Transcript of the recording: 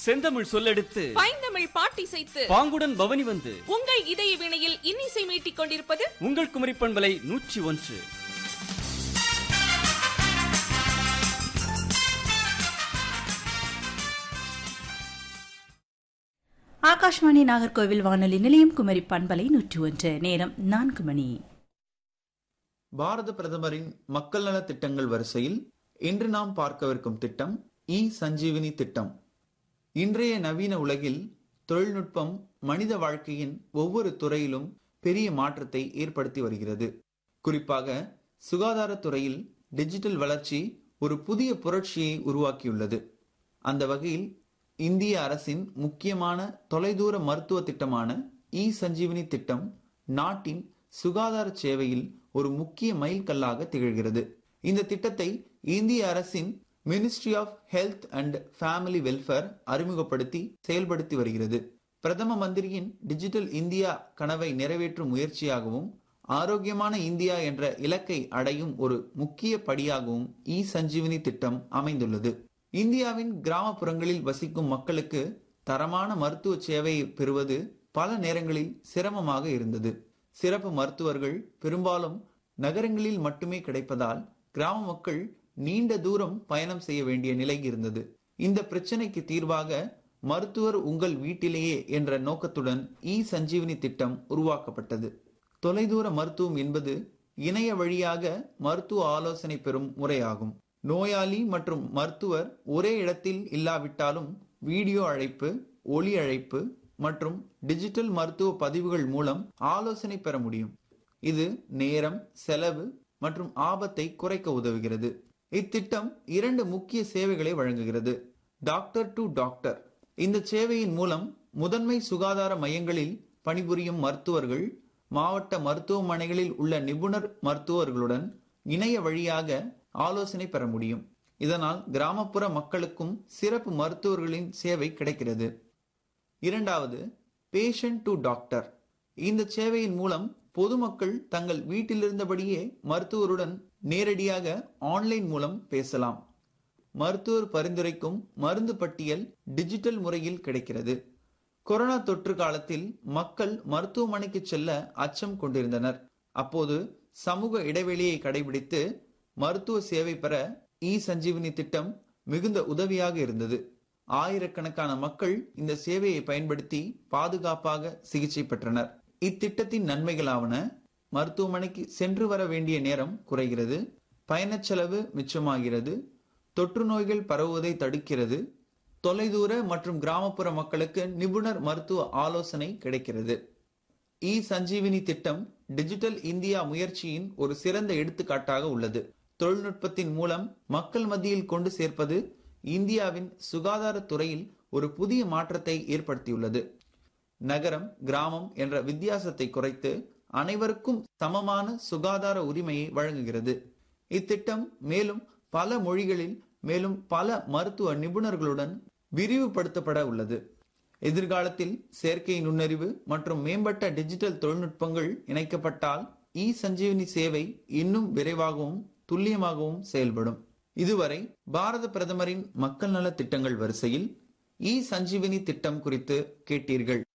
செந்தமிழ் சொல்லெடுத்து பைந்தமிழ் பாட்டிசைத்து பாங்குடன் பவனி வந்து உங்கள் இதய வினையில் இன்னிசை மீட்டிக் கொண்டிருப்பது உங்கள் குமரி பண்பலை நூற்றி ஒன்று ஆகாஷ்வாணி நாகர்கோவில் வானொலி நிலையம் குமரி பண்பலை நூற்றி ஒன்று நேரம் நான்கு மணி பாரத பிரதமரின் மக்கள் நல திட்டங்கள் வரிசையில் இன்று நாம் பார்க்கவிருக்கும் திட்டம் இ சஞ்சீவினி திட்டம் இன்றைய நவீன உலகில் தொழில்நுட்பம் மனித வாழ்க்கையின் ஒவ்வொரு துறையிலும் பெரிய மாற்றத்தை ஏற்படுத்தி வருகிறது குறிப்பாக சுகாதாரத்துறையில் டிஜிட்டல் வளர்ச்சி ஒரு புதிய புரட்சியை உருவாக்கியுள்ளது அந்த வகையில் இந்திய அரசின் முக்கியமான தொலைதூர மருத்துவ திட்டமான இ சஞ்சீவினி திட்டம் நாட்டின் சுகாதார சேவையில் ஒரு முக்கிய மைல்கல்லாக திகழ்கிறது இந்த திட்டத்தை இந்திய அரசின் ministry of health and family welfare அறிமுகப்படுத்தி செயல்படுத்தி வருகிறது பிரதம மந்திரியின் டிஜிட்டல் இந்தியா கனவை நிறைவேற்றும் முயற்சியாகவும் ஆரோக்கியமான இந்தியா என்ற இலக்கை அடையும் ஒரு முக்கிய படியாகவும் இ சஞ்சீவினி திட்டம் அமைந்துள்ளது இந்தியாவின் கிராமப்புறங்களில் வசிக்கும் மக்களுக்கு தரமான மருத்துவ சேவையை பெறுவது பல நேரங்களில் சிரமமாக இருந்தது சிறப்பு மருத்துவர்கள் பெரும்பாலும் நகரங்களில் மட்டுமே கிடைப்பதால் கிராம மக்கள் நீண்ட தூரம் பயணம் செய்ய வேண்டிய நிலை இருந்தது இந்த பிரச்சனைக்கு தீர்வாக மருத்துவர் உங்கள் வீட்டிலேயே என்ற நோக்கத்துடன் இ சஞ்சீவினி திட்டம் உருவாக்கப்பட்டது தொலைதூர மருத்துவம் என்பது இணைய வழியாக மருத்துவ ஆலோசனை பெறும் முறையாகும் நோயாளி மற்றும் மருத்துவர் ஒரே இடத்தில் இல்லாவிட்டாலும் வீடியோ அழைப்பு ஒலி அழைப்பு மற்றும் டிஜிட்டல் மருத்துவ பதிவுகள் மூலம் ஆலோசனை பெற முடியும் இது நேரம் செலவு மற்றும் ஆபத்தை குறைக்க உதவுகிறது இத்திட்டம் இரண்டு முக்கிய சேவைகளை வழங்குகிறது டாக்டர் டு டாக்டர் இந்த சேவையின் மூலம் முதன்மை சுகாதார மையங்களில் பணிபுரியும் மருத்துவர்கள் மாவட்ட மருத்துவமனைகளில் உள்ள நிபுணர் மருத்துவர்களுடன் இணைய வழியாக ஆலோசனை பெற முடியும் இதனால் கிராமப்புற மக்களுக்கும் சிறப்பு மருத்துவர்களின் சேவை கிடைக்கிறது இரண்டாவது பேஷண்ட் டு டாக்டர் இந்த சேவையின் மூலம் பொதுமக்கள் தங்கள் வீட்டிலிருந்தபடியே மருத்துவருடன் நேரடியாக ஆன்லைன் மூலம் பேசலாம் மருத்துவர் பரிந்துரைக்கும் மருந்து பட்டியல் டிஜிட்டல் முறையில் கிடைக்கிறது கொரோனா தொற்று காலத்தில் மக்கள் மருத்துவமனைக்கு செல்ல அச்சம் கொண்டிருந்தனர் அப்போது சமூக இடைவெளியை கடைபிடித்து மருத்துவ சேவை பெற இ சஞ்சீவினி திட்டம் மிகுந்த உதவியாக இருந்தது ஆயிரக்கணக்கான மக்கள் இந்த சேவையை பயன்படுத்தி பாதுகாப்பாக சிகிச்சை பெற்றனர் இத்திட்டத்தின் நன்மைகளாவன மருத்துவமனைக்கு சென்று வர வேண்டிய நேரம் குறைகிறது பயணச் செலவு மிச்சமாகிறது தொற்று நோய்கள் பரவுவதை தடுக்கிறது தொலைதூர மற்றும் கிராமப்புற மக்களுக்கு நிபுணர் மருத்துவ ஆலோசனை கிடைக்கிறது இ சஞ்சீவினி திட்டம் டிஜிட்டல் இந்தியா முயற்சியின் ஒரு சிறந்த எடுத்துக்காட்டாக உள்ளது தொழில்நுட்பத்தின் மூலம் மக்கள் மத்தியில் கொண்டு சேர்ப்பது இந்தியாவின் சுகாதார துறையில் ஒரு புதிய மாற்றத்தை ஏற்படுத்தியுள்ளது நகரம் கிராமம் என்ற வித்தியாசத்தை குறைத்து அனைவருக்கும் சமமான சுகாதார உரிமையை வழங்குகிறது இத்திட்டம் மேலும் பல மொழிகளில் மேலும் பல மருத்துவ நிபுணர்களுடன் விரிவுபடுத்தப்பட உள்ளது எதிர்காலத்தில் செயற்கை நுண்ணறிவு மற்றும் மேம்பட்ட டிஜிட்டல் தொழில்நுட்பங்கள் இணைக்கப்பட்டால் இ சஞ்சீவினி சேவை இன்னும் விரைவாகவும் துல்லியமாகவும் செயல்படும் இதுவரை பாரத பிரதமரின் மக்கள் நல திட்டங்கள் வரிசையில் இ சஞ்சீவினி திட்டம் குறித்து கேட்டீர்கள்